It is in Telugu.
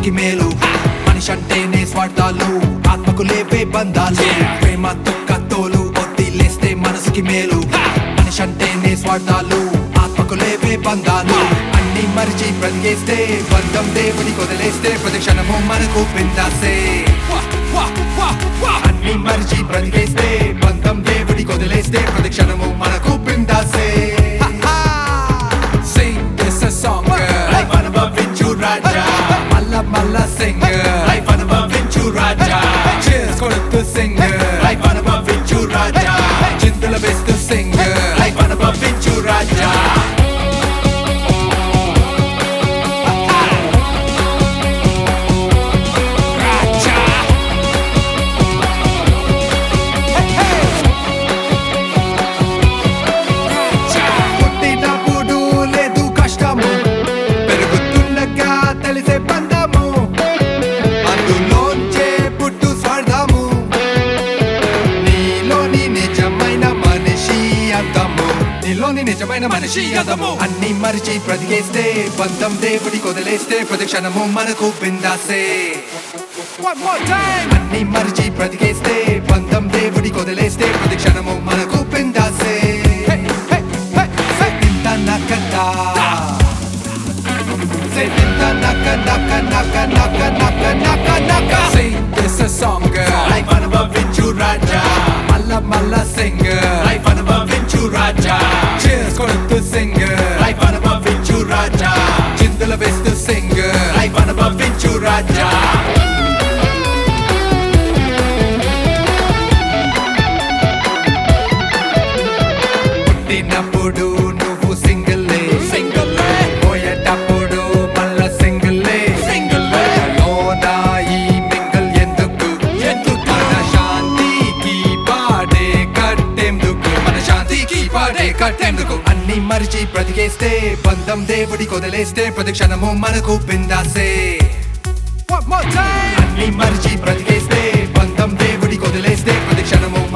మనసుకి మేలు మనిషి అంటేనే స్వార్థాలు ఆత్మకు లేపే బంధాలు ప్రేమ తుక్క తోలు వదిలేస్తే మనసుకి మేలు మనిషి అంటేనే స్వార్థాలు ఆత్మకు లేపే బంధాలు అన్ని మరిచి బ్రతికేస్తే బంధం దేవుడి కొదిలేస్తే ప్రతి క్షణము మనకు పిందాసే అన్ని మరిచి బ్రతికేస్తే బంధం దేవుడి కొదిలేస్తే ప్రతి క్షణము మనకు పిందాసే Sing this a song Life అనుభవించు రాజా మల్ల మల్ల sing Life అనుభవించు రాజా Cheers కొడుతూ sing Life అనుభవించు రాజా చిందుల వేస్తూ sing Life అనుభవించు రాజా రాజా పుట్టినప్పుడు లేదు కష్టము పెరుగుతుండగా తెలిసే బంధము అందులోంచే పుట్టు స్వార్థము నీలోని నిజమైన మనిషి అందము నీలోని నిజమైన మనిషి అందము అన్ని మరిచి బ్రతికేస్తే బంధం దేవుడి కొదిలేస్తే ప్రతి క్షణము మనకు బిందాసే One more time. అన్ని మరిచి బ్రతికేస్తే బంధం దేవుడి కొదిలేస్తే ప్రతి క్షణము మనకు బిందాసే Senta nakata Senta naka naka naka naka naka naka naka Sing this a song Life అనుభవించు రాజా మల్ల మల్ల sing Life అనుభవించు రాజా Cheers కొడుతూ sing Life అనుభవించు రాజా చిందుల వేస్తూ sing Life అనుభవించు రాజా పుట్టినప్పుడు నువ్వు సింగిల్లే సింగిల్లే పోయేటప్పుడు మళ్ళా సింగిల్లే సింగిల్లే లోనా ఈ మింగల్ ఎందుకు ఎందుకు మన శాంతికి పాడే కట్టేందుకు మన శాంతికి పాడే కట్టేందుకు అన్ని మరిచి బ్రతికేస్తే బంధం దేవుడి కొదిలేస్తే ప్రతి క్షణము మనకు బిందాసే అన్ని మరిచి బ్రతికేస్తే బంధం దేవుడి కొదిలేస్తే ప్రతి క్షణము